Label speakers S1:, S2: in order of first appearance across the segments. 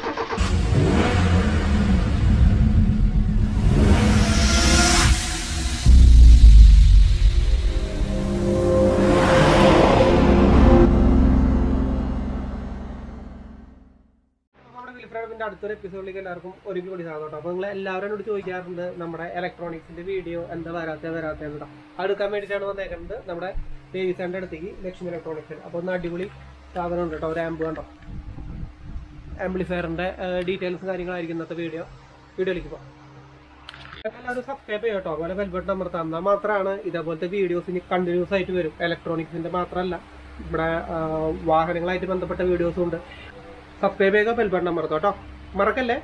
S1: നമ്മുടെ വിൽഫ്രാമിന്റെ അടുത്തൊരു എപ്പിസോഡിലേക്ക് എല്ലാവർക്കും ഒരുക്കി കൂടി സാധനം കേട്ടോ അപ്പൊ നിങ്ങൾ എല്ലാവരും എന്നോട് ചോദിക്കാറുണ്ട് നമ്മുടെ ഇലക്ട്രോണിക്സിന്റെ വീഡിയോ എന്താ വരാത്ത വരാത്ത കേട്ടോ അത് എടുക്കാൻ വേണ്ടിയിട്ടാണ് വന്നേക്കുന്നത് നമ്മുടെ ദേവിസാന്റെ അടുത്തേക്ക് ലക്ഷ്മി ഇലക്ട്രോണിക്സ് അപ്പൊ ഒന്ന് അടിപൊളി സാധനം ഉണ്ട് കേട്ടോ ഒരു ആമ്പ് കണ്ടോ ആംപ്ലിഫയറിന്റെ ഡീറ്റെയിൽസും കാര്യങ്ങളായിരിക്കും ഇന്നത്തെ വീഡിയോ വീഡിയോയിലേക്ക് പോകാം എല്ലാവരും സബ്സ്ക്രൈബ് ചെയ്യാം കേട്ടോ അതുപോലെ ബെൽബട്ടൺ അമർത്താം എന്നാൽ മാത്രമാണ് ഇതേപോലത്തെ വീഡിയോസ് ഇനി കണ്ടിന്യൂസ് ആയിട്ട് വരും ഇലക്ട്രോണിക്സിന്റെ മാത്രമല്ല ഇവിടെ ആ, വാഹനങ്ങളായിട്ട് ബന്ധപ്പെട്ട വീഡിയോസും ഉണ്ട് സബ്സ്ക്രൈബ് ചെയ്യുക ബെൽബട്ടൺ അമർത്തോ കേട്ടോ മറക്കല്ലേ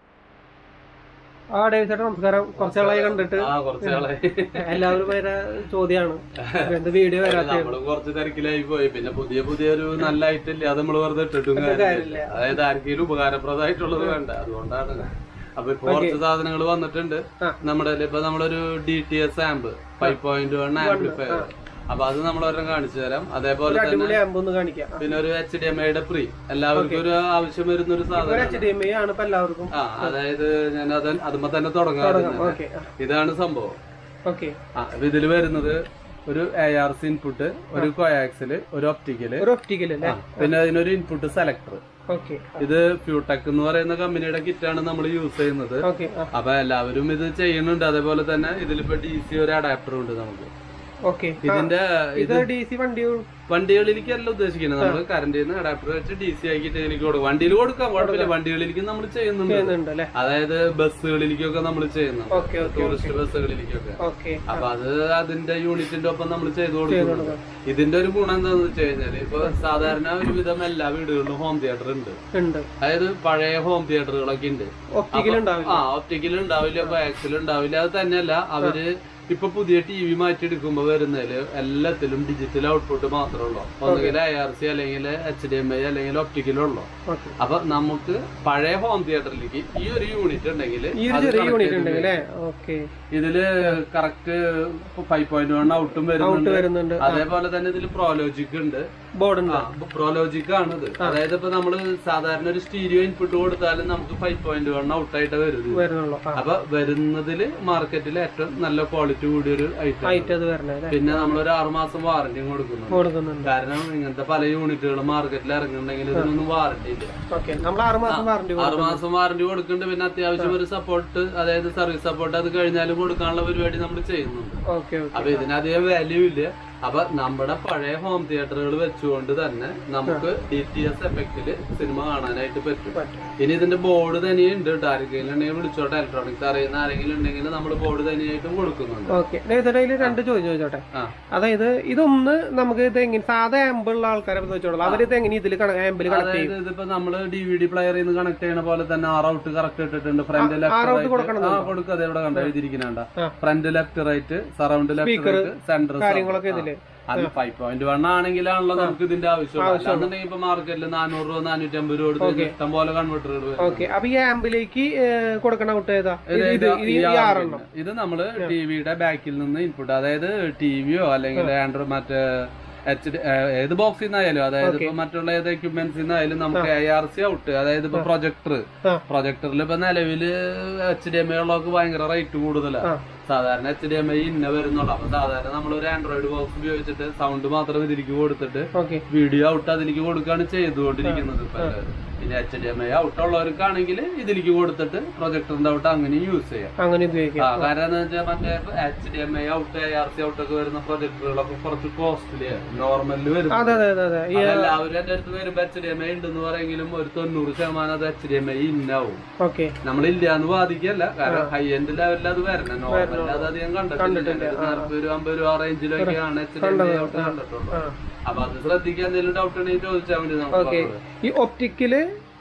S1: ആ ഡേവി ചേട്ടാ നമസ്കാരം കുറച്ച് നാളായി കണ്ടിട്ട്
S2: ആ കുറച്ച് നാളായി
S1: എല്ലാവരും ഭയങ്കര ചോദ്യമാണ് എന്ത് വീഡിയോ വരാത്ത
S2: നമ്മള് കുറച്ച് തിരക്കിലായി പോയി പിന്നെ പുതിയ പുതിയൊരു നല്ല ഐറ്റം ഇല്ല അത് നമ്മള് വെറുതെ ഇട്ടിട്ടും കാര്യമില്ല അതായത് ആർക്കെങ്കിലും ഉപകാരപ്രദമായിട്ടുള്ളത് വേണ്ട അതുകൊണ്ടാണ് അപ്പൊ ഇപ്പൊ കുറച്ച് സാധനങ്ങൾ വന്നിട്ടുണ്ട്
S1: ആ.
S2: നമ്മുടെ കയ്യില് ഇപ്പൊ നമ്മളൊരു D T S amp five point one amplifier അപ്പൊ അത് നമ്മൾ ഒരെണ്ണം കാണിച്ചു തരാം അതേപോലെ തന്നെ
S1: അടിപൊളി ആമ്പ് ഒന്ന് കാണിക്കാം
S2: പിന്നെ ഒരു എച്ച് ഡി എം ഐയുടെ പ്രീ എല്ലാവർക്കും ഒരു ആവശ്യം വരുന്ന ഒരു
S1: ഒരു
S2: സാധനം
S1: എച്ച് ഡി എം ഐ ആണ് ഇപ്പൊ എല്ലാവർക്കും
S2: ആ അതായത് ഞാൻ അത് അതുമ്പോ തന്നെ തുടങ്ങാറുണ്ട്
S1: ഓക്കെ
S2: ഇതാണ് സംഭവം
S1: ഓക്കെ
S2: ആ അപ്പൊ ഇതില് വരുന്നത് ഒരു എ ആർ സി ഇൻപുട്ട് ഒരു കോയാക്സില് ഒരു ഒപ്റ്റിക്കല്
S1: ഒരു ഒപ്റ്റിക്കൽ അല്ലേ
S2: പിന്നെ അതിനൊരു ഇൻപുട്ട് സെലക്ടർ
S1: ഓക്കെ
S2: ഇത് ഫ്യൂടെക് എന്ന് പറയുന്ന കമ്പനിയുടെ കിറ്റാണ് നമ്മൾ യൂസ് ചെയ്യുന്നത്
S1: ഓക്കെ
S2: അപ്പൊ എല്ലാവരും ഇത് ചെയ്യുന്നുണ്ട് അതേപോലെ തന്നെ ഇതിലിപ്പോ ഡി സി ഒരു അഡാപ്റ്റർ ഉണ്ട് നമുക്ക്
S1: ഓക്കെ
S2: ഇതിന്റെ
S1: ഇത് ഡി സി വണ്ടി
S2: വണ്ടികളിലേക്ക് അല്ല ഉദ്ദേശിക്കുന്നത് നമ്മൾ കറണ്ടിൽ നിന്ന് അഡാപ്റ്റർ വെച്ച് ഡി സി ആക്കിയിട്ട് ഇതിലേക്ക് കൊടുക്കും വണ്ടിയിൽ കൊടുക്കാം കുഴപ്പമില്ല വണ്ടികളിലേക്ക് നമ്മൾ ചെയ്യുന്നുണ്ട്
S1: ചെയ്യുന്നുണ്ട് അല്ലേ
S2: അതായത് ബസ്സുകളിലേക്കൊക്കെ നമ്മൾ ചെയ്യുന്നുണ്ട്
S1: ഓക്കെ ഓക്കെ
S2: ടൂറിസ്റ്റ് ബസ്സുകളിലേക്കൊക്കെ
S1: ഓക്കെ
S2: അപ്പൊ അത് അതിന്റെ യൂണിറ്റിന്റെ ഒപ്പം നമ്മൾ ചെയ്തു കൊടുക്കുന്നുണ്ട് ഇതിന്റെ ഒരു ഗുണം എന്താന്ന് വെച്ച് കഴിഞ്ഞാല് ഇപ്പൊ സാധാരണ ഒരുവിധം എല്ലാ വീടുകളിലും ഹോം തിയേറ്റർ ഉണ്ട്
S1: ഉണ്ട്
S2: അതായത് പഴയ ഹോം തിയേറ്ററുകളൊക്കെ ഉണ്ട്
S1: ഒപ്റ്റിക്കൽ ഉണ്ടാവില്ല
S2: ആ ഒപ്റ്റിക്കൽ ഉണ്ടാവില്ല ബാക്സിൽ ഉണ്ടാവില്ല അത് തന്നെയല്ല അവര് ഇപ്പൊ പുതിയ ടി വി മാറ്റിയെടുക്കുമ്പോ വരുന്നതില് എല്ലാത്തിലും ഡിജിറ്റൽ ഔട്ട്പുട്ട് മാത്രമേ ഉള്ളൂ ഒന്നുകിൽ ഐ ആർ സി അല്ലെങ്കിൽ എച്ച് ഡി എം ഐ അല്ലെങ്കിൽ ഒപ്റ്റിക്കലുള്ളൂ
S1: ഓക്കെ
S2: അപ്പൊ നമുക്ക് പഴയ ഹോം തിയേറ്ററിലേക്ക് ഈ ഒരു യൂണിറ്റ് ഉണ്ടെങ്കിൽ
S1: ഈ ഒരു ചെറിയ യൂണിറ്റ് ഉണ്ടെങ്കിൽ അല്ലേ ഓക്കെ
S2: ഇതില് കറക്റ്റ് ഫൈവ് പോയിന്റ് വൺ ഔട്ടും വരുന്നുണ്ട്
S1: വരുന്നുണ്ട്
S2: അതേപോലെ തന്നെ ഇതിൽ പ്രോലോജിക് ഉണ്ട്
S1: ബോർഡ് ഉണ്ട്
S2: പ്രോലോജിക് ആണ് ഇത് അതായത് ഇപ്പൊ നമ്മള് സാധാരണ ഒരു സ്റ്റീരിയോ ഇൻപുട്ട് കൊടുത്താലും നമുക്ക് ഫൈവ് പോയിന്റ് വൺ ഔട്ടായിട്ട് വരുന്നത്
S1: വരുന്നുള്ളൂ ആ
S2: അപ്പൊ വരുന്നതില് മാർക്കറ്റിൽ ഏറ്റവും നല്ല ക്വാളിറ്റി കൂടിയ ഒരു ഐറ്റം
S1: ഹൈറ്റ് അത് വരണേ അല്ലേ
S2: പിന്നെ നമ്മളൊരു ആറ് മാസം വാറന്റിയും കൊടുക്കുന്നുണ്ട്
S1: കൊടുക്കുന്നുണ്ട്
S2: കാരണം ഇങ്ങനത്തെ പല യൂണിറ്റുകളും മാർക്കറ്റിൽ ഇറങ്ങുന്നുണ്ടെങ്കിൽ ഇതിനൊന്നും വാറന്റി ഇല്ല
S1: ഓക്കെ നമ്മൾ ആറ് മാസം വാറണ്ടി
S2: ആറ് മാസം വാറന്റി കൊടുക്കുന്നുണ്ട് പിന്നെ അത്യാവശ്യം ഒരു സപ്പോർട്ട് അതായത് സർവീസ് സപ്പോർട്ട് അത് കഴിഞ്ഞാലും കൊടുക്കാനുള്ള പരിപാടി നമ്മൾ ചെയ്യുന്നുണ്ട്
S1: ഓക്കെ ഓക്കെ
S2: അപ്പൊ ഇതിനധികം വാല്യൂ ഇല്ല അപ്പൊ നമ്മുടെ പഴയ ഹോം തിയേറ്ററുകൾ വെച്ചുകൊണ്ട് തന്നെ നമുക്ക് ഡി ടി എസ് എഫക്റ്റില് സിനിമ കാണാനായിട്ട് പറ്റും ഇനി ഇതിന്റെ ബോർഡ് തന്നെയുണ്ട് കേട്ടോ ആരെങ്കിലും ഉണ്ടെങ്കിൽ വിളിച്ചോട്ടെ ഇലക്ട്രോണിക്സ് അറിയുന്ന ആരെങ്കിലും ഉണ്ടെങ്കിൽ നമ്മൾ ബോർഡ് തന്നെയായിട്ടും കൊടുക്കുന്നുണ്ട്
S1: ഓക്കെ നേരത്തെ രണ്ട് ചോദ്യം ചോദിച്ചോട്ടെ
S2: ആ
S1: അതായത് ഇതൊന്ന് നമുക്ക് ഇത് എങ്ങനെ സാധാ ആമ്പ് ഉള്ള ആൾക്കാരെ ചോദിച്ചോളൂ അവരിത് എങ്ങനെ ഇതിൽ ആമ്പിൽ കണക്ട് ചെയ്യും
S2: അതായത് ഇതിപ്പോ നമ്മള് ഡി വി ഡി പ്ലെയറിൽ നിന്ന് കണക്ട് ചെയ്യണ പോലെ തന്നെ ആർ ഔട്ട് കറക്റ്റ് ഇട്ടിട്ടുണ്ട് ഫ്രണ്ട്
S1: ആ
S2: ലെഫ്റ്റ്
S1: route കൊടുക്കണം
S2: ആ കൊടുക്കുക അത് എവിടെ കണ്ട എഴുതിയിരിക്കണ
S1: ആ.
S2: Front left right surround left right centre
S1: കാര്യങ്ങളൊക്കെ ഇതില്
S2: അത് ഫൈവ് പോയിന്റ് വൺ ആണെങ്കിലാണല്ലോ നമുക്ക് ഇതിന്റെ ആവശ്യമുള്ളൂ അല്ലാന്നുണ്ടെങ്കിൽ ഇപ്പൊ മാർക്കറ്റിൽ നാനൂറ് രൂപ നാനൂറ്റി അമ്പത് രൂപ കൊടുത്ത് ഇഷ്ടം പോലെ കൺവെർട്ടറുകൾ വരും
S1: ഓക്കെ അപ്പൊ ഈ ആമ്പിലേക്ക് കൊടുക്കണ ഔട്ട് ഏതാ ഇത്
S2: ഇത്
S1: ഇത്
S2: ഈ
S1: ഈ
S2: ആറ്
S1: ആറെണ്ണം
S2: പിന്നെ. ഇത് നമ്മള് ടിവിയുടെ ബാക്കിൽ നിന്ന് ഇൻപുട്ട് അതായത് ടിവിയോ അല്ലെങ്കിൽ ആൻഡ്രോയിഡ് മറ്റേ എച്ച് ഡി ഏത് ബോക്സിൽ നിന്നായാലും അതായത് ഇപ്പൊ മറ്റുള്ള ഏത് എക്യുപ്മെന്റ്സിൽ നിന്നായാലും നമുക്ക് എ ആർ സി ഔട്ട് അതായത് ഇപ്പൊ പ്രൊജക്ടർ
S1: ആ.
S2: പ്രൊജക്ടറിൽ ഇപ്പൊ നിലവില് എച്ച് ഡി എം ഐ ഉള്ളവർക്ക് ഭയങ്കര റേറ്റ് കൂടുതലാണ്
S1: ആ.
S2: സാധാരണ എച്ച് ഡി എം ഐ ഇന്ന വരുന്നുള്ളൂ അപ്പൊ സാധാരണ നമ്മൾ ഒരു ആൻഡ്രോയിഡ് ബോക്സ് ഉപയോഗിച്ചിട്ട് സൗണ്ട് മാത്രം ഇതിലേക്ക് കൊടുത്തിട്ട്
S1: ഓക്കെ
S2: വീഡിയോ ഔട്ട് അതിലേക്ക് കൊടുക്കുകയാണ് ചെയ്തുകൊണ്ടിരിക്കുന്നത് ഇപ്പൊ എല്ലാവരും. പിന്നെ H D M I out ഉള്ളവർക്കാണെങ്കിൽ ഇതിലേക്ക് കൊടുത്തിട്ട് പ്രൊജക്ടറിന്റെ ഔട്ട് അങ്ങനെ യൂസ് ചെയ്യാം
S1: അങ്ങനെ ഉപയോഗിക്കാം
S2: ആ കാരണം എന്താ വെച്ചാൽ മറ്റേ H D M I out A R C out ഒക്കെ വരുന്ന പ്രൊജക്ടറുകളൊക്കെ കുറച്ച് കോസ്റ്റ്ലി നോർമലിൽ വരും
S1: അതെ അതെ അതെ അതെ ഈ
S2: എല്ലാവരും എന്റെ അടുത്ത് വരുമ്പോ എച്ച് ഡി എം ഐ ഉണ്ടെന്ന് പറയെങ്കിലും ഒരു തൊണ്ണൂറ് ശതമാനം അത് എച്ച് ഡി എം ഐ ഇന്നാവും
S1: ഓക്കെ
S2: നമ്മളില്ല എന്ന് ബാധിക്കല്ല കാരണം ഹൈ എൻഡ് ലെവലിൽ അത് വരണം നോർമലിൽ അത് അധികം കണ്ടിട്ടില്ല നാൽപ്പത് രൂപ അമ്പത് രൂപ റേഞ്ചിലൊക്കെയാണ് H D M I out കണ്ടിട്ടുള്ളൂ
S1: ആ
S2: അപ്പൊ അത് ശ്രദ്ധിക്കാൻ എന്തെങ്കിലും ഡൗട്ട് ഉണ്ടെങ്കിൽ ചോദിച്ചാൽ മതി നമുക്ക്
S1: ഓക്കെ ഈ ഒപ്റ്റിക്കല്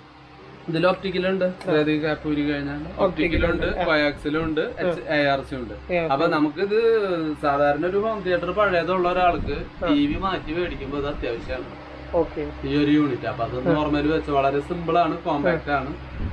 S2: ഇതിൽ ഒപ്റ്റിക്കലുണ്ട് അതായത് ക്യാപ്പ് ഊരി കഴിഞ്ഞാൽ ഒപ്റ്റിക്കലുണ്ട് കോയാക്സിലുണ്ട് എ ആർ സി ഉണ്ട് അപ്പൊ നമുക്കിത് സാധാരണ ഒരു ഹോം തിയേറ്റർ പഴയതുള്ള ഒരാൾക്ക് ടി വി മാറ്റി മേടിക്കുമ്പോൾ ഇത് അത്യാവശ്യമാണ്
S1: ഓക്കെ
S2: ഈ ഒരു യൂണിറ്റ് അപ്പൊ അത് നോർമൽ വെച്ച് വളരെ സിമ്പിൾ ആണ് കോമ്പാക്ട് ആണ്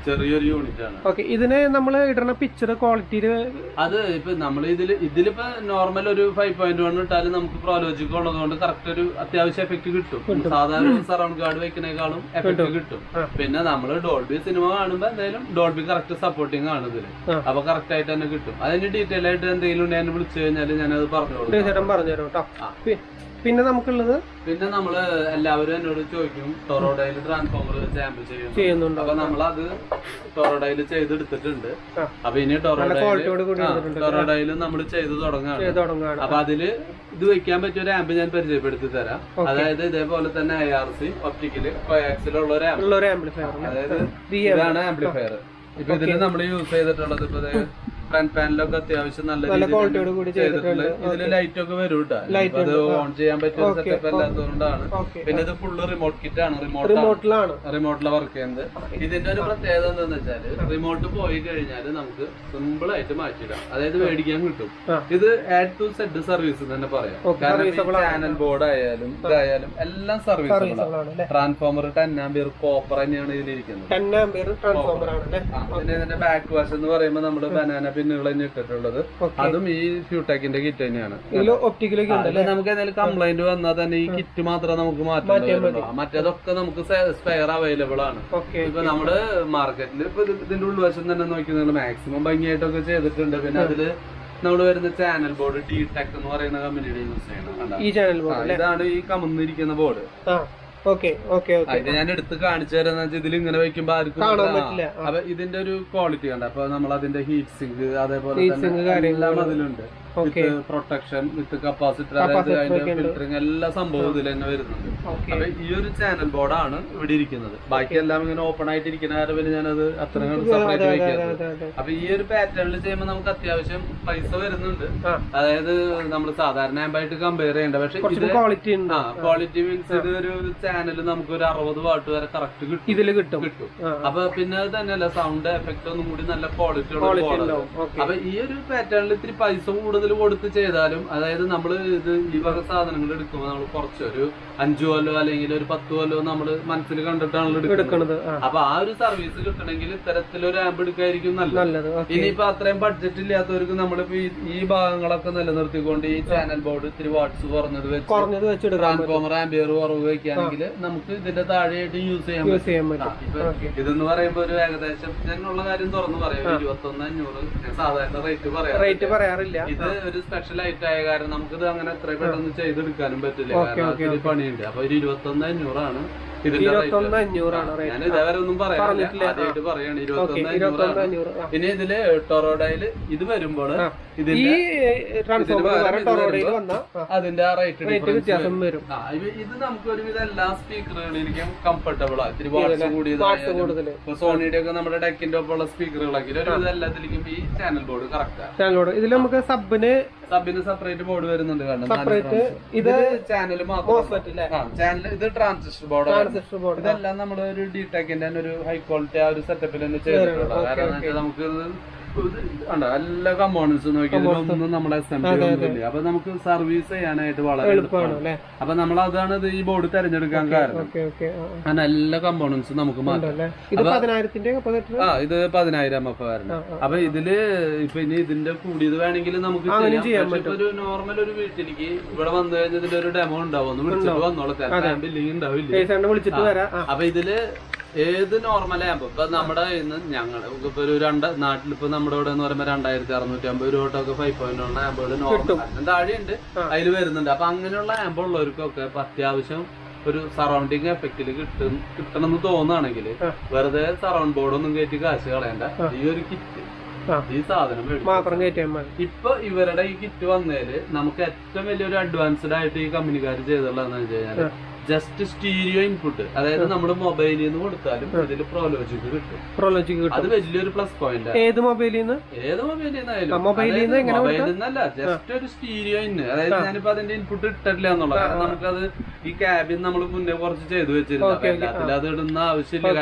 S2: ചെറിയൊരു യൂണിറ്റ് ആണ്
S1: ഓക്കെ ഇതിന് നമ്മൾ ഇടുന്ന പിക്ചർ ക്വാളിറ്റിയിൽ
S2: അത് ഇപ്പൊ നമ്മൾ ഇതില് ഇതിലിപ്പോ നോർമൽ ഒരു ഫൈവ് പോയിന്റ് വൺ ഇട്ടാലും നമുക്ക് പ്രോലോജിക് ഉള്ളതുകൊണ്ട് കറക്റ്റ് ഒരു അത്യാവശ്യം എഫക്ട് കിട്ടും സാധാരണ സറൗണ്ട് കാർഡ് വെക്കുന്നേക്കാളും എഫക്ട് കിട്ടും
S1: ആ.
S2: പിന്നെ നമ്മൾ ഡോൾബി സിനിമ കാണുമ്പോ എന്തായാലും ഡോൾബി കറക്റ്റ് സപ്പോർട്ടിങ് ആണ് ഇതില്
S1: ആ.
S2: അപ്പൊ കറക്റ്റ് ആയിട്ട് തന്നെ കിട്ടും അതിന് ഡീറ്റെയിൽ ആയിട്ട് എന്തെങ്കിലും ഉണ്ടെങ്കിൽ എന്നെ വിളിച്ചു കഴിഞ്ഞാൽ ഞാനത് പറഞ്ഞു കൊടുക്കാം
S1: ചേട്ടൻ പറഞ്ഞുതരാം കേട്ടോ
S2: ആ.
S1: പി- പിന്നെ നമുക്കുള്ളത്
S2: പിന്നെ നമ്മള് എല്ലാവരും എന്നോട് ചോദിക്കും ടൊറോഡയിൽ ട്രാൻസ്ഫോമർ സാമ്പിൾ ചെയ്യും
S1: ചെയ്യുന്നുണ്ടോ
S2: അപ്പൊ നമ്മളത് ടൊറോഡയിൽ ചെയ്തെടുത്തിട്ടുണ്ട്
S1: ആ.
S2: അപ്പൊ ഇനി
S1: നല്ല ക്വാളിറ്റിയോട് കൂടി
S2: ടൊറോഡയിൽ
S1: എടുത്തിട്ടുണ്ട്
S2: ടൊറോഡയിൽ നമ്മൾ ചെയ്ത് തുടങ്ങാണ്
S1: ചെയ്ത് തുടങ്ങുകയാണ്
S2: അപ്പൊ അതില് ഇത് വെക്കാൻ പറ്റിയ ഒരു ആമ്പ് ഞാൻ പരിചയപ്പെടുത്തി തരാം
S1: Okay.
S2: അതായത് ഇതേപോലെ തന്നെ ഐ ആർ സി ഒപ്റ്റിക്കല് കോയാക്സിലുള്ള ഒരു ആമ്പ്
S1: ഉള്ള ഒരു ആംപ്ലിഫയർ
S2: അതായത്
S1: ഡി
S2: ഇതാണ് ആംപ്ലിഫയർ ഇപ്പൊ ഇതില് നമ്മൾ യൂസ് ചെയ്തിട്ടുള്ളത് ഇപ്പൊ ഫ്രണ്ട് പാനലൊക്കെ അത്യാവശ്യം നല്ല
S1: നല്ല
S2: രീതിയിൽ
S1: ക്വാളിറ്റിയോട് കൂടി
S2: ചെയ്തിട്ടുള്ള
S1: ചെയ്തിട്ടുണ്ട്
S2: ഇതില് ലൈറ്റ് ഒക്കെ വരും കേട്ടോ
S1: Light
S2: അത് ഓൺ ചെയ്യാൻ പറ്റിയ
S1: Okay,
S2: സെറ്റപ്പ് അല്ലാത്തതുകൊണ്ടാണ്
S1: ഓക്കെ
S2: പിന്നെ ഇത് ഫുള്ള് റിമോട്ട് കിറ്റ് ആണ് റിമോട്ട്
S1: റിമോട്ടിലാണ്
S2: റിമോട്ടിലെ വർക്ക് ചെയ്യുന്നത് ഇതിന്റെ ഒരു പ്രത്യേകത എന്താന്ന് വെച്ചാല് റിമോട്ട് പോയി കഴിഞ്ഞാൽ നമുക്ക് സിമ്പിൾ ആയിട്ട് മാറ്റിയിടാം അതായത് മേടിക്കാൻ കിട്ടും
S1: ആ.
S2: ഇത് ആഡ് ടു സെഡ് സർവീസ് തന്നെ പറയാം
S1: Okay,
S2: കാരണം
S1: serviceable ആണ്.
S2: ചാനൽ ബോർഡ് ആയാലും ഇതായാലും എല്ലാം സർവീസ്
S1: സർവീസുകളാണ് അല്ലേ
S2: ട്രാൻസ്ഫോമർ ടെൻ ആംബിയർ കോപ്പർ തന്നെയാണ് ഇതിലിരിക്കുന്നത്
S1: ടെൻ ആംബിയർ ട്രാൻസ്ഫോമർ ആണ് അല്ലേ
S2: ആ, പിന്നെ ഇതിന്റെ ബാക്ക് വാഷ് എന്ന് പറയുമ്പോൾ നമ്മള് ബനാന പിന്നുകൾ തന്നെ ഇട്ടിട്ടുള്ളത്
S1: ഓക്കെ
S2: അതും ഈ ഫ്യൂടെക്കിന്റെ കിറ്റ് തന്നെയാണ്
S1: ഇതിൽ ഒപ്റ്റിക്കലൊക്കെ ഉണ്ട്
S2: അതില് നമുക്ക് എന്തെങ്കിലും കംപ്ലൈന്റ് വന്നാൽ തന്നെ ഈ കിറ്റ് മാത്രമേ നമുക്ക് മാറ്റാൻ പറ്റുള്ളൂ മറ്റേതൊക്കെ നമുക്ക് സ്പെയർ അവൈലബിൾ ആണ്
S1: ഓക്കെ
S2: ഇപ്പൊ നമ്മള് മാർക്കറ്റിൽ ഇപ്പൊ ഇത് ഇതിന്റെ ഉൾവശം തന്നെ നോക്കുന്നത് മാക്സിമം ഭംഗിയായിട്ടൊക്കെ ചെയ്തിട്ടുണ്ട് പിന്നെ അതില് നമ്മൾ വരുന്ന ചാനൽ ബോർഡ് ഡി ടെക് എന്ന് പറയുന്ന കമ്പനിയുടെ യൂസ് ചെയ്യണം കണ്ടോ?
S1: ഈ ചാനൽ
S2: ആ,
S1: ബോർഡ്
S2: ഇതാണ് ഈ കമന്നിരിക്കുന്ന ബോർഡ്
S1: ആ ഓക്കെ ഓക്കെ ഓക്കെ
S2: ഇത് ഞാൻ എടുത്ത് കാണിച്ചു തരാന്ന് വെച്ചാൽ ഇതിൽ ഇങ്ങനെ വെക്കുമ്പോ ആർക്കും
S1: കാണാൻ
S2: ആ,
S1: പറ്റില്ല. ആ.
S2: അപ്പൊ ഇതിന്റെ ഒരു ക്വാളിറ്റി കണ്ട അപ്പൊ നമ്മൾ അതിന്റെ ഹീറ്റ് സിങ്ക് അതേപോലെ
S1: Heat sink
S2: തന്നെ
S1: കാര്യങ്ങള്.
S2: എല്ലാം അതിലുണ്ട്
S1: okay
S2: with protection with capacitor അതായത്
S1: Capacitor
S2: അതിന്റെ
S1: ഒക്കെ ഉണ്ട്.
S2: ഫിൽറ്ററിങ് എല്ലാ സംഭവം ഇതിൽ തന്നെ വരുന്നുണ്ട്
S1: ഓക്കെ
S2: അപ്പൊ ഈ ഒരു ചാനൽ ബോർഡാണ് ഇവിടെ ഇരിക്കുന്നത് ബാക്കി എല്ലാം ഇങ്ങനെ ഓപ്പൺ ആയിട്ട് ഇരിക്കുന്ന കാരണം പിന്നെ ഞാനത് അത്ര സെപ്പറേറ്റ് വെക്കാറ്
S1: അതെ അതെ
S2: അപ്പൊ ഈ ഒരു പാറ്റേണിൽ ചെയ്യുമ്പോൾ നമുക്ക് അത്യാവശ്യം പൈസ വരുന്നുണ്ട്
S1: ആ
S2: അതായത് നമ്മൾ സാധാരണ ആമ്പായിട്ട് കമ്പയർ ചെയ്യേണ്ട പക്ഷെ ഇത്
S1: കുറച്ചും ക്വാളിറ്റി ഉണ്ട്
S2: ആ ക്വാളിറ്റി മീൻസ് ഇത് ഒരു ചാനൽ നമുക്ക് ഒരു അറുപത് വാട്ട് വരെ കറക്റ്റ് കിട്ടും
S1: ഇതില് കിട്ടും
S2: കിട്ടും
S1: ആ
S2: അപ്പൊ പിന്നെ അത് തന്നെയല്ല സൗണ്ട് എഫക്ട് ഒന്നും കൂടി നല്ല ക്വാളിറ്റി ഉള്ള
S1: ക്വാളിറ്റി
S2: ബോർഡ്
S1: ഉണ്ടാവും ഓക്കെ
S2: അപ്പൊ ഈ ഒരു പാറ്റേണിൽ ഇത്തിരി പൈസ കൂടുതൽ കൊടുത്ത് ചെയ്താലും അതായത് നമ്മൾ ഇത് ഈ വക സാധനങ്ങൾ എടുക്കുമ്പോൾ നമ്മൾ കുറച്ച് ഒരു അഞ്ചു കൊല്ലോ അല്ലെങ്കിൽ ഒരു പത്ത് കൊല്ലോ നമ്മൾ മനസ്സിൽ കണ്ടിട്ടാണല്ലോ എടുക്കുന്നത്
S1: എടുക്കണത് ആ
S2: അപ്പൊ ആ ഒരു സർവീസ് കിട്ടണമെങ്കിൽ ഇത്തരത്തിലൊരു ആമ്പ് എടുക്കായിരിക്കും നല്ലത്
S1: നല്ലത് ഓക്കെ
S2: ഇനിയിപ്പോ അത്രയും ബഡ്ജറ്റ് ഇല്ലാത്തവർക്ക് നമ്മളിപ്പോ ഈ- ഈ ഭാഗങ്ങളൊക്കെ നിലനിർത്തിക്കൊണ്ട് ഈ ചാനൽ ബോർഡ് ഇത്തിരി വാട്സ് കുറഞ്ഞത് വെച്ച്
S1: കുറഞ്ഞത് വെച്ചെടുക്കാൻ പറ്റും
S2: ട്രാൻസ്ഫോമർ ആംബിയർ കുറവ് വെക്കുകയാണെങ്കിൽ നമുക്ക് ഇതിന്റെ താഴെയായിട്ട് യൂസ് ചെയ്യാൻ
S1: യൂസ്
S2: പറ്റും
S1: ചെയ്യാൻ
S2: ആ,
S1: പറ്റും
S2: ഇപ്പൊ
S1: ഓക്കെ
S2: ഇതെന്ന് പറയുമ്പോ ഒരു ഏകദേശം ഞാനുള്ള കാര്യം തുറന്നു പറയാം ഇരുപത്തി ഒന്ന് അഞ്ഞൂറ് ഞാൻ സാധാരണ റേറ്റ് പറയാം
S1: റേറ്റ് പറയാറില്ല
S2: ഇത് ഒരു സ്പെഷ്യൽ ഐറ്റം ആയ കാരണം നമുക്കിത് അങ്ങനെ എത്ര പെട്ടെന്ന് ചെയ്തെടുക്കാനും പറ്റില്ല
S1: ഓക്കേ,
S2: കാരണം
S1: ഓക്കേ,
S2: ഒത്തിരി പണിയുണ്ട് അപ്പൊ ഒരു ഇരുപത്തി ഒന്ന് അഞ്ഞൂറാണ് ഇതിന്റെ റേറ്റ്
S1: ഇരുപത്തൊന്ന് അഞ്ഞൂറാണ്
S2: ഞാൻ
S1: റേറ്റ്
S2: ഇതേവരെ ഒന്നും പറയാനില്ല
S1: പറഞ്ഞിട്ടില്ല.
S2: ആദ്യമായിട്ട് പറയാണ്
S1: ഓക്കെ
S2: ഇരുപത്തി ഒന്ന്
S1: ഇരുപത്തൊന്ന്
S2: അഞ്ഞൂറാണ്
S1: അഞ്ഞൂറ് ആ.
S2: ഇനി ഇതില് ടൊറോഡയില് ഇത് വരുമ്പോൾ
S1: ആ. ഈ
S2: ഇതിന്റെ
S1: ട്രാൻസ്ഫോമർ
S2: ഇതിന്
S1: വേറെ
S2: പകരം ഇത്
S1: ടൊറോഡയിൽ
S2: വരുമ്പോ
S1: വന്ന
S2: അതിന്റെ ആ റേറ്റ്
S1: റേറ്റ് വ്യത്യാസം വരും
S2: ആ ഇത് ഇത് നമുക്ക് ഒരുവിധം എല്ലാ സ്പീക്കറുകളിലേക്കും കംഫർട്ടബിൾ ആ ഇത്തിരി വാട്സ്
S1: വാട്സ്
S2: കൂടിയതായാലും
S1: കൂടുതൽ
S2: ഇപ്പൊ സോണിയുടെ ഒക്കെ നമ്മുടെ ഡെക്കിന്റെ ഒപ്പമുള്ള സ്പീക്കറുകളൊക്കെ ഒരുവിധം എല്ലാത്തിലേക്കും ഈ ചാനൽ ബോർഡ് കറക്റ്റാ
S1: ചാനലോട് ഇതിൽ നമുക്ക് സബിന്
S2: സബിന് സെപ്പറേറ്റ് ബോർഡ് വരുന്നുണ്ട് കാരണം
S1: സെപ്പറേറ്റ് ഇത്
S2: ചാനൽ മാത്രം
S1: മോസ്ഫെറ്റ് അല്ലേ
S2: ആ ചാനൽ ഇത് ട്രാൻസിസ്റ്റർ ബോർഡ്
S1: ട്രാൻസിസ്റ്റർ ബോർഡ്
S2: ഇതെല്ലാം നമ്മൾ ഒരു ഡിടെക്കിന്റെ തന്നെ ഒരു ഹൈ ക്വാളിറ്റി ആ ഒരു സെറ്റപ്പിൽ തന്നെ ചെയ്തിട്ടുള്ളത്
S1: ഓക്കേ,
S2: കാരണം
S1: ഓക്കേ.
S2: വെച്ചാൽ നമുക്ക് ഇത് കണ്ടോ എല്ലാ കമ്പോണൻസ് നോക്കിയാൽ ഒന്നും നമ്മളെ അസംബ്ലി ഒന്നുമില്ല അപ്പൊ നമുക്ക് സർവീസ് ചെയ്യാനായിട്ട് വളരെ
S1: എളുപ്പമാണ്
S2: എളുപ്പമാണ്
S1: അല്ലേ
S2: അപ്പൊ നമ്മൾ അതാണ് ഇത് ഈ ബോർഡ് തിരഞ്ഞെടുക്കാൻ കാരണം
S1: ഓക്കെ ഓക്കെ
S2: കാരണം എല്ലാ കമ്പോണൻസും നമുക്ക് മാറ്റാം
S1: ഉണ്ടല്ലേ ഇത് പതിനായിരത്തിന്റെ കപ്പാസിറ്റർ
S2: ആ ഇത് പതിനായിരം എഫ് വരണം
S1: ആ, ആ.
S2: അപ്പൊ ഇതില് ഇപ്പൊ ഇനി ഇതിന്റെ കൂടിയത് വേണമെങ്കിൽ നമുക്ക്
S1: അങ്ങനെയും ചെയ്യാൻ
S2: പക്ഷെ ഇപ്പൊ ഒരു നോർമൽ ഒരു വീട്ടിലേക്ക് ഇവിടെ വന്നു കഴിഞ്ഞാൽ ഇതിന്റെ ഒരു ഡെമോ ഉണ്ടാവും ഒന്ന് വിളിച്ചിട്ട് വന്നോളൂ ചിലപ്പോൾ ബില്ലിങ് ഉണ്ടാവില്ല
S1: കേസാണ്ട് വിളിച്ചിട്ട് വരാം ആ
S2: അപ്പൊ ഇതില് ഏത് നോർമൽ ആകുമ്പോ ഇപ്പൊ നമ്മുടെ ഇന്ന് ഞങ്ങള് ഇപ്പൊ ഒരു രണ്ട് നാട്ടിലിപ്പോ നമ്മുടെ ഇവിടെ എന്ന് പറയുമ്പോ രണ്ടായിരത്തി അറുന്നൂറ്റി അമ്പത് രൂപ തൊട്ടൊക്കെ ഫൈവ് പോയിന്റ് വൺ ആമ്പുകൾ നോർമൽ താഴെയുണ്ട്
S1: ആ.
S2: അതിൽ വരുന്നുണ്ട് അപ്പൊ അങ്ങനെയുള്ള ആമ്പ് ഉള്ളവർക്കൊക്കെ ഇപ്പൊ അത്യാവശ്യം ഒരു സറൗണ്ടിങ് എഫക്റ്റിൽ കിട്ടും കിട്ടണം എന്ന് തോന്നുകയാണെങ്കിൽ
S1: ആ.
S2: വെറുതെ സറൗണ്ട് ബോർഡ് ഒന്നും കയറ്റി കാശ് കളയണ്ട ഈ ഒരു കിറ്റ്
S1: ആ.
S2: ഈ സാധനം മേടിക്കും.
S1: മാത്രം കയറ്റിയാൽ മതി
S2: ഇപ്പൊ ഇവരുടെ ഈ കിറ്റ് വന്നതില് നമുക്ക് ഏറ്റവും വലിയൊരു അഡ്വാൻസ്ഡ് ആയിട്ട് ഈ കമ്പനിക്കാർ ചെയ്തുള്ളതെന്ന് വെച്ച് കഴിഞ്ഞാൽ ജസ്റ്റ് സ്റ്റീരിയോ ഇൻപുട്ട് അതായത് നമ്മുടെ മൊബൈലിൽ നിന്ന് കൊടുത്താലും ഇതിൽ പ്രോലോജിക്ക് കിട്ടും
S1: പ്രൊലോജിക്ക് കിട്ടും
S2: അത് വലിയൊരു പ്ലസ് പോയിന്റ്
S1: ഏത് മൊബൈലിൽ നിന്ന്
S2: ഏത് മൊബൈലിൽ
S1: ആ,
S2: നിന്നായാലും
S1: മൊബൈലിൽ നിന്ന് എങ്ങനെ
S2: മൊബൈലിൽ നിന്നല്ല ജസ്റ്റ് ഒരു സ്റ്റീരിയോ ഇന്ന് അതായത് ഞാനിപ്പോ അതിന്റെ ഇൻപുട്ട് ഇട്ടിട്ടില്ല എന്നുള്ളത് കാരണം നമുക്കത് ഈ ക്യാബിൻ നമ്മൾ മുന്നേ കുറച്ച് ചെയ്തു വെച്ചിരുന്നു അപ്പൊ എല്ലാത്തിലും അത് ഇടുന്ന ആവശ്യമില്ല കാരണം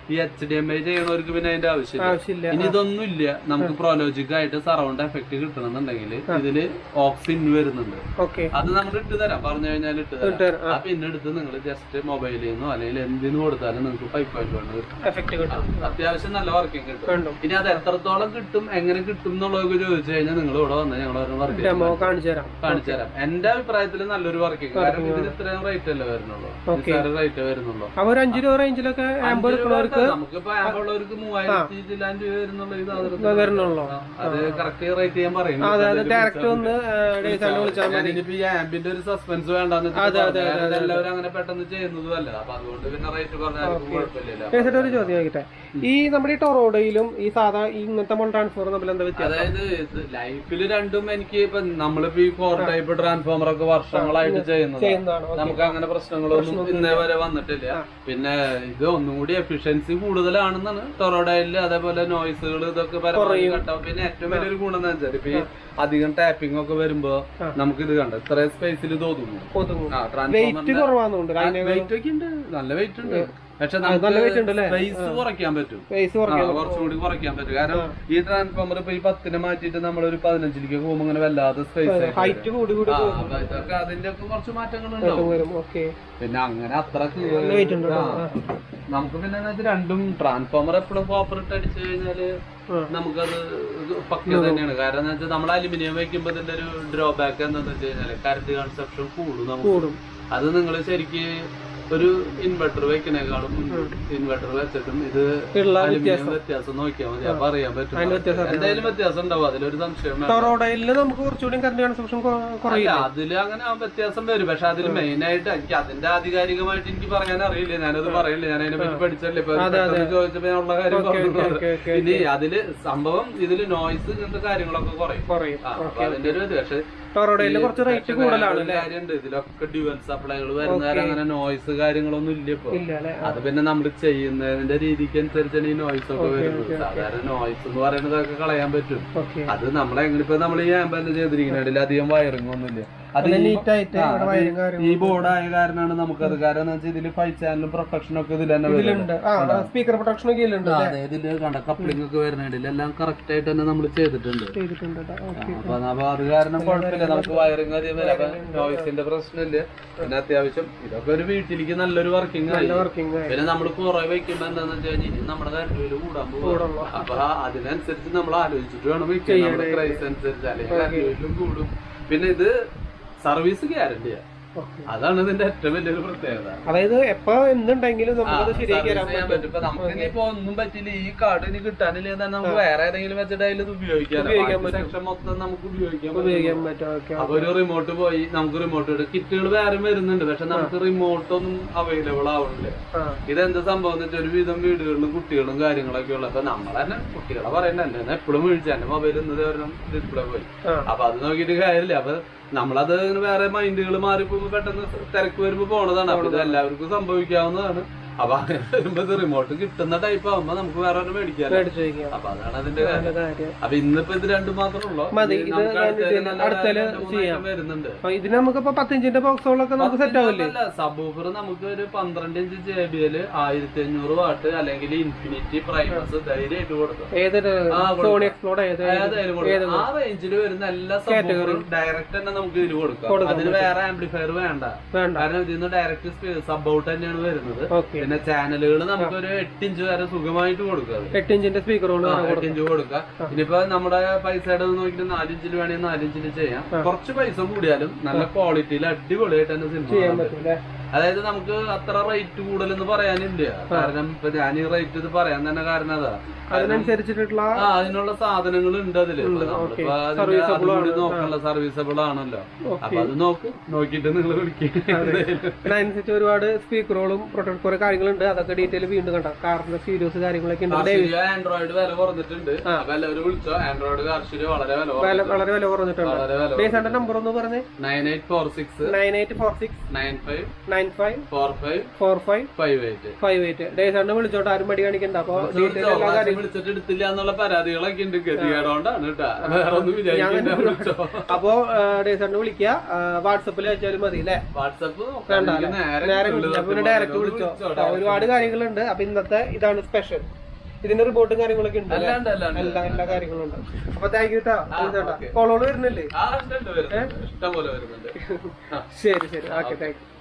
S2: ഈ എച്ച് ഡി എം ഐ ചെയ്യണവർക്ക് പിന്നെ അതിന്റെ ആവശ്യമില്ല
S1: ആവശ്യമില്ല
S2: ഇനി ഇതൊന്നും ഇല്ല നമുക്ക് പ്രൊലോജിക് ആയിട്ട് സറൗണ്ട് എഫക്ട് കിട്ടണമെന്നുണ്ടെങ്കിൽ ഇതില് ഓക്സിൻ വരുന്നുണ്ട്
S1: ഓക്കെ
S2: അത് നമ്മൾ ഇട്ട് തരാം പറഞ്ഞു കഴിഞ്ഞാൽ ഇട്ട് തരാം ആ പിന്നെ എടുത്ത് നിങ്ങൾ ജസ്റ്റ് മൊബൈലിൽ നിന്നോ അല്ലെങ്കിൽ എന്തിനു കൊടുത്താലും നിങ്ങൾക്ക് ഫൈവ് പോയിന്റ് വൺ കിട്ടും
S1: എഫക്ട് കിട്ടും
S2: അത്യാവശ്യം നല്ല വർക്കിംഗ് കിട്ടും
S1: കണ്ടു
S2: ഇനി അത് എത്രത്തോളം കിട്ടും എങ്ങനെ കിട്ടും എന്നുള്ളതൊക്കെ ചോദിച്ചു കഴിഞ്ഞാൽ നിങ്ങൾ ഇവിടെ വന്ന് ഞങ്ങൾ വർക്ക്
S1: ഡെമോ കാണിച്ചു തരാം
S2: കാണിച്ചു തരാം എന്റെ അഭിപ്രായത്തിൽ നല്ലൊരു വർക്കിംഗ് കാരണം ഇതിന് ഇത്രയും റേറ്റ് അല്ലേ വരുന്നുള്ളൂ റേറ്റ് വരുന്നുള്ളൂ
S1: അപ്പൊ ഒരു അഞ്ചു രൂപ റേഞ്ചിലൊക്കെ ആമ്പോ എടുക്കുന്നവർക്ക്
S2: നമുക്കിപ്പോ ആമ്പുള്ളവർക്ക് മൂവായിരത്തി ചില്ലാൻ രൂപ വരുന്നുള്ള ഇത് അതിർത്തി
S1: വരണുള്ളൂ
S2: ആ, അത് കറക്റ്റ് റേറ്റ് ചെയ്യാൻ പറയുന്നു
S1: അതെ അതെ ഡയറക്റ്റ് ഒന്ന് ഡേസാണ്ട് വിളിച്ചാൽ മതി
S2: ഞാനിപ്പോ ഈ ആംബിന്റെ ഒരു സസ്പെൻസ് വേണ്ടെന്ന് വെച്ചിട്ട് പറഞ്ഞത്. കാരണം എല്ലാവരും അങ്ങനെ പെട്ടെന്ന് ചെയ്യുന്നതും അല്ല അപ്പൊ അതുകൊണ്ട് പിന്നെ റേറ്റ് പറഞ്ഞാലും കുഴപ്പമില്ലല്ലോ
S1: ഡേസായിട്ട് ഒരു ചോദ്യം ചോദിക്കട്ടെ ഈ നമ്മുടെ ഈ ടൊറോഡയിലും ഈ സാധാ ഈ ഇങ്ങനത്തെ മോൾ ട്രാൻസ്ഫോർ തമ്മിൽ എന്താ വ്യത്യാസം
S2: അതായത് ലൈഫിൽ രണ്ടും എനിക്ക് ഇപ്പൊ നമ്മളിപ്പോ ഈ കോർ ടൈപ്പ് ട്രാൻസ്ഫോമർ ഒക്കെ വർഷങ്ങളായിട്ട് ചെയ്യുന്നത്
S1: ചെയ്യുന്നതാണ്
S2: നമുക്ക് അങ്ങനെ പ്രശ്നങ്ങളൊന്നും ഇന്നേ വരെ വന്നിട്ടില്ല പിന്നെ ഇത് ഒന്നും കൂടി എഫിഷ്യൻസി കൂടുതലാണെന്നാണ് ടൊറോഡയില് അതേപോലെ നോയ്സുകൾ ഇതൊക്കെ പരമാവധി കട്ടാവും പിന്നെ ഏറ്റവും വലിയൊരു ഗുണം എന്ന് വെച്ചാൽ ഇപ്പൊ ഈ അധികം ടാപ്പിംഗ് ഒക്കെ വരുമ്പോ നമുക്ക് ഇത് കണ്ട ഇത്രയും സ്പേസിൽ തോന്നുന്നു
S1: ഒതുങ്ങും
S2: ആ
S1: വെയിറ്റ്
S2: ട്രാൻസ്ഫോമറിന്റെ
S1: കുറവാന്നുണ്ട്
S2: വെയിറ്റ് ഒക്കെ ഉണ്ട് നല്ല വെയിറ്റ് ഉണ്ട് പക്ഷെ
S1: നല്ല weight ഉണ്ട് അല്ലേ?
S2: സ്പേസ് കുറയ്ക്കാൻ പറ്റും
S1: സ്പേസ്
S2: ആ,
S1: കുറയ്ക്കാൻ
S2: കുറച്ചും കൂടി കുറയ്ക്കാൻ പറ്റും കാരണം ഈ ട്രാൻസ്ഫോമർ ഇപ്പൊ ഈ പത്തിനെ മാറ്റിയിട്ട് നമ്മളൊരു പതിനഞ്ചിലേക്ക് പോകുമ്പോൾ അങ്ങനെ വല്ലാതെ സ്പേസ്
S1: ഹൈറ്റ് കൂടി കൂടി
S2: അപ്പൊ ഇതൊക്കെ അതിന്റെ ഒക്കെ കുറച്ച് മാറ്റങ്ങൾ ഉണ്ടാവും
S1: വരും ഓക്കെ
S2: പിന്നെ അങ്ങനെ അത്ര
S1: weight ഉണ്ട്
S2: ആ. നമുക്ക് പിന്നെ എന്ന് വെച്ചാൽ രണ്ടും ട്രാൻസ്ഫോമർ എപ്പോഴും കോപ്പർ ഇട്ട് അടിച്ചു കഴിഞ്ഞാല്
S1: ആ.
S2: നമുക്കത് പക്ക തന്നെയാണ് കാരണം എന്ന് വെച്ചാൽ നമ്മൾ അലുമിനിയം വെക്കുമ്പോ ഇതിന്റെ ഒരു ഡ്രോബാക്ക് എന്താന്ന് വെച്ച് കഴിഞ്ഞാല് കറണ്ട് കൺസപ്ഷൻ കൂടും നമുക്ക്
S1: കൂടും
S2: അത് നിങ്ങൾ ശരിക്ക് ഒരു ഇൻവെർട്ടർ വെക്കണേക്കാളും ഇൻവെർട്ടർ വെച്ചിട്ടും ഇത്
S1: ഉള്ള
S2: അലുമിനിയം വ്യത്യാസം നോക്കിയാൽ മതി അപ്പൊ അറിയാൻ പറ്റും എന്തായാലും വ്യത്യാസം ഉണ്ടാവും അതിലൊരു സംശയം വേണ്ട
S1: ടൊറോഡയില് നമുക്ക് കുറച്ചുകൂടി കറണ്ട് കൺസപ്ഷൻ കുറയും
S2: അല്ല അതില് അങ്ങനെ ആ വ്യത്യാസം വരും പക്ഷെ അതിൽ മെയിൻ ആയിട്ട് എനിക്ക് അതിന്റെ ആധികാരികമായിട്ട് എനിക്ക് പറയാൻ അറിയില്ല ഞാനത് പറയില്ല ഞാൻ അതിനെ പറ്റി പഠിച്ചല്ലേ ഇപ്പൊ പെട്ടെന്ന് ചോദിച്ചപ്പോ ഞാൻ ഉള്ള കാര്യം പറഞ്ഞു
S1: ഓക്കെ ഓക്കെ
S2: ഇനി അതില് സംഭവം ഇതില് നോയ്സ് ഇങ്ങനത്തെ കാര്യങ്ങളൊക്കെ കുറയും
S1: കുറയും
S2: ആ, അപ്പൊ അതിന്റെ ഒരു ഇത് പക്ഷെ
S1: ടൊറോഡയില് കുറച്ച് റേറ്റ് കൂടുതലാണ്
S2: ഒരു കാര്യമുണ്ട് ഇതിലൊക്കെ ഡ്യുവൽ സപ്ലൈകൾ വരുന്നവരെ അങ്ങനെ നോയ്സ് കാര്യങ്ങളൊന്നും ഇല്ല ഇപ്പൊ
S1: ഇല്ല അല്ലെ
S2: അത് പിന്നെ നമ്മൾ ചെയ്യുന്നതിന്റെ രീതിക്ക് അനുസരിച്ചാണ് ഈ നോയ്സ് ഒക്കെ വരുന്നത് സാധാരണ നോയ്സ് എന്ന് പറയുന്നതൊക്കെ കളയാൻ പറ്റും
S1: ഓക്കെ
S2: അത് നമ്മളെങ്ങനെ ഇപ്പൊ നമ്മൾ ഈ ആമ്പ് തന്നെ ചെയ്തിരിക്കുന്നില്ല അധികം വയറിംഗ് ഒന്നുമില്ല അത് ഈ-
S1: നീറ്റ് ആയിട്ട്
S2: ആ,
S1: ഇവിടെ
S2: അത്
S1: വയറും കാര്യം
S2: ഈ ബോർഡ് ആയ കാരണമാണ് നമുക്കത് കാരണം എന്ന് വെച്ചാൽ ഇതില് ഫൈവ് ചാനലും പ്രൊട്ടക്ഷൻ ഒക്കെ ഇതിൽ തന്നെ വരുന്നുണ്ട്
S1: ഇതിലുണ്ട് ആ സ്പീക്കർ പ്രൊട്ടക്ഷൻ ഒക്കെ ഇതിലുണ്ട്
S2: അതെ ഇതില് കണ്ട കപ്ലിംഗ് ഒക്കെ വരുന്നുണ്ട് എല്ലാം കറക്റ്റ് ആയിട്ട് തന്നെ നമ്മൾ ചെയ്തിട്ടുണ്ട്
S1: ചെയ്തിട്ടുണ്ട് ഓക്കെ
S2: അപ്പൊ അപ്പൊ അത് കാരണം കുഴപ്പമില്ല നമുക്ക് വയറിംഗ് അധികം വരാം അപ്പൊ നോയ്സിന്റെ പ്രശ്നമില്ല പിന്നെ അത്യാവശ്യം ഇതൊക്കെ ഒരു വീട്ടിലേക്ക് നല്ലൊരു വർക്കിംഗ് ആയി
S1: വർക്കിംഗ്
S2: പിന്നെ നമ്മൾ കുറെ വെക്കുമ്പോ എന്താന്ന് വെച്ച് കഴിഞ്ഞാൽ ഇനി നമ്മുടെ കറണ്ട് ബില്ല് കൂടാൻ പോകും അപ്പൊ അതിനനുസരിച്ച് നമ്മൾ ആലോചിച്ചിട്ട് വേണം വെക്കാൻ നമ്മുടെ പ്രൈസ് അനുസരിച്ച് അല്ലെങ്കിൽ കറണ്ട് ബില്ലും കൂടും പിന്നെ ഇത് സർവീസ് ഗ്യാരണ്ടിയാ
S1: ഓക്കെ
S2: അതാണ് ഇതിന്റെ ഏറ്റവും വലിയൊരു പ്രത്യേകത
S1: അതായത് എപ്പോ എന്തുണ്ടെങ്കിലും നമുക്കത് ശരിയാക്കി
S2: സർവീസ്
S1: തരാൻ
S2: ചെയ്യാൻ പറ്റും ഇപ്പൊ നമുക്ക് ഇനിയിപ്പോ ഒന്നും പറ്റില്ല ഈ കാർഡ് ഇനി കിട്ടാനില്ല തന്നെ നമുക്ക് വേറെ ഏതെങ്കിലും വെച്ചിട്ട് അതിൽ ഇത് ഉപയോഗിക്കാം സെക്ഷൻ മൊത്തം നമുക്ക് ഉപയോഗിക്കാൻ പറ്റും
S1: ഉപയോഗിക്കാൻ പറ്റും ഓക്കെ
S2: അപ്പൊ ഒരു റിമോട്ട് പോയി നമുക്ക് റിമോട്ട് ഇടും കിറ്റുകൾ വേറെ വരുന്നുണ്ട് പക്ഷെ നമുക്ക് റിമോട്ട് ഒന്നും അവൈലബിൾ ആവണില്ല
S1: ആ
S2: ഇതെന്ത് സംഭവം എന്ന് വെച്ചാൽ ഒരുവിധം വീടുകളിലും കുട്ടികളും കാര്യങ്ങളൊക്കെ ഉള്ള അപ്പൊ നമ്മൾ തന്നെ കുട്ടികളെ പറയണ്ട എന്നെ എപ്പോഴും വിളിച്ചു എന്റെ മൊബൈൽ ഇന്നത് കാരണം ഡിസ്പ്ലേ പോയി
S1: ആ.
S2: അപ്പൊ അത് നോക്കിയിട്ട് കാര്യമില്ല അപ്പൊ നമ്മളത് ഇങ്ങനെ വേറെ മൈൻഡുകൾ മാറിപ്പോ പെട്ടെന്ന് തിരക്ക് വരുമ്പോ പോണതാണ് അപ്പൊ ഇത് എല്ലാവർക്കും സംഭവിക്കാവുന്നതാണ് അപ്പൊ അങ്ങനെ വരുമ്പോ ഇത് റിമോട്ട് കിട്ടുന്ന ടൈപ്പ് ആവുമ്പോ നമുക്ക് വേറെ ഒരെണ്ണം മേടിക്കാം
S1: മേടിച്ചു വയ്ക്കാം
S2: അപ്പൊ അതാണ് അതിന്റെ കാര്യം
S1: നല്ല കാര്യം
S2: അപ്പൊ ഇന്നിപ്പോ ഇത് രണ്ടും മാത്രമുള്ളൂ
S1: മതി.
S2: ഇനി
S1: ഇത്
S2: നമുക്ക് അടുത്തേല് നല്ല
S1: അടുത്തേല്
S2: രണ്ട് മൂന്ന് item വരുന്നുണ്ട്
S1: അപ്പൊ ഇതിന് നമുക്കിപ്പോ പത്തിഞ്ചിന്റെ ബോക്സുകളൊക്കെ നമുക്ക് സെറ്റ് ആവില്ലേ
S2: അല്ല സബൂഫർ നമുക്ക് ഒരു പന്ത്രണ്ട് ഇഞ്ച് ജെ ബി എൽ ആയിരത്തി അഞ്ഞൂറ് വാട്ട് അല്ലെങ്കിൽ ഇൻഫിനിറ്റി പ്രൈമസ് ധൈര്യമായിട്ട് കൊടുക്കാം
S1: ഏതൊരു
S2: ആ, കൊടുക്കാം.
S1: സോണി എക്സ്പ്ലോഡ് ഏത്
S2: ഏതായാലും കൊടുക്കാം. ആ റേഞ്ചിൽ വരുന്ന എല്ലാ സബൂഫറും ഡയറക്റ്റ് തന്നെ നമുക്ക് ഇതിൽ കൊടുക്കാം അതിന് വേറെ ആംപ്ലിഫയർ വേണ്ട
S1: വേണ്ട
S2: കാരണം ഇതിന്ന് ഡയറക്റ്റ് സബ് ഔട്ട് തന്നെയാണ് വരുന്നത്
S1: ഓക്കെ
S2: പിന്നെ ചാനലുകൾ നമുക്ക് ഒരു എട്ട് ഇഞ്ച് വരെ സുഖമായിട്ട് കൊടുക്കാം
S1: എട്ട് ഇഞ്ചിന്റെ സ്പീക്കറുകൾ
S2: ആ, എട്ട് ഇഞ്ച് കൊടുക്കാം ഇനിയിപ്പോ നമ്മുടെ പൈസയുടെ ഇത് നോക്കിയിട്ട് നാല് ഇഞ്ചിൽ വേണമെങ്കിൽ നാല് ഇഞ്ചിൽ ചെയ്യാം കുറച്ച് പൈസ കൂടിയാലും നല്ല ക്വാളിറ്റിയിൽ അടിപൊളിയായിട്ട് തന്നെ സിനിമ
S1: ചെയ്യാൻ
S2: കാണാൻ പറ്റും.
S1: പറ്റും അല്ലേ
S2: അതായത് നമുക്ക് അത്ര റേറ്റ് കൂടുതലെന്ന് പറയാനില്ല കാരണം ഇപ്പൊ ഞാൻ ഈ റേറ്റ് ഇത് പറയാൻ തന്നെ കാരണം അതാ
S1: അതിനനുസരിച്ചിട്ടുള്ള
S2: ആ അതിനുള്ള സാധനങ്ങൾ ഉണ്ട് അതില് ഇപ്പൊ നമ്മളിപ്പോ അതിന്റെ അതും കൂടി നോക്കാനുള്ള സർവീസബിൾ ആണല്ലോ അപ്പൊ അത് നോക്ക് നോക്കിയിട്ട് നിങ്ങൾ വിളിക്കുക
S1: അതിനനുസരിച്ച് ഒരുപാട് സ്പീക്കറുകളും പ്രൊട്ടക്ട് കുറെ കാര്യങ്ങളുണ്ട് അതൊക്കെ ഡീറ്റെയിൽ വീണ്ടും കണ്ട കാറിന്റെ സീരിയസ് കാര്യങ്ങളൊക്കെ ഉണ്ട്
S2: ആൻഡ്രോയിഡ് വില കുറഞ്ഞിട്ടുണ്ട് അപ്പൊ എല്ലാവരും വിളിച്ചോ ആൻഡ്രോയിഡ് കാർഷിക വളരെ വില കുറഞ്ഞു.
S1: വില- വളരെ വില കുറഞ്ഞിട്ടുണ്ട്
S2: വളരെ വില
S1: ബേസാന്റെ നമ്പർ ഒന്ന് പറഞ്ഞേ
S2: nine eight four six
S1: nine eight four six
S2: nine five
S1: nine nine five
S2: four five
S1: four five
S2: five eight
S1: five eight ഡേസാറിനെ വിളിച്ചോട്ടെ ആരും മടി കാണിക്കണ്ട അപ്പൊ ഡീറ്റെയിൽ എല്ലാ കാര്യങ്ങളും
S2: വിളിച്ചിട്ട് എടുത്തില്ല എന്നുള്ള പരാതികളൊക്കെ ഉണ്ട് ഗതികേടോണ്ടാണ് കേട്ടാ വേറെ ഒന്നും
S1: ഞാൻ
S2: വിചാരിക്കില്ല വിളിച്ചോ
S1: അപ്പോ ഡേസാറിനെ വിളിക്കുക വാട്സപ്പിൽ അയച്ചാലും മതി അല്ലേ
S2: വാട്സപ്പ്
S1: വേണ്ട അല്ലേ? നേരെ വിളിക്കാം. അപ്പൊ പിന്നെ ഡയറക്റ്റ് വിളിച്ചോ കേട്ടോ, ഒരുപാട് കാര്യങ്ങളുണ്ട് അപ്പൊ ഇന്നത്തെ ഇതാണ് സ്പെഷ്യൽ ഇതിന്റെ റിപ്പോർട്ടും കാര്യങ്ങളൊക്കെ ഉണ്ട് അല്ലേ?
S2: അല്ലാണ്ട് അല്ലാണ്ട്
S1: എല്ലാ എല്ലാ കാര്യങ്ങളും ഉണ്ട് അപ്പൊ താങ്ക് യു കേട്ടോ
S2: okay.
S1: കോളോട് വരുന്നില്ലേ
S2: ആ ഉണ്ട്, ഉണ്ട്, വരുന്നുണ്ട്. ഇഷ്ടം പോലെ വരുന്നുണ്ട് ആ
S1: ശരി ശരി ഓക്കെ താങ്ക് യു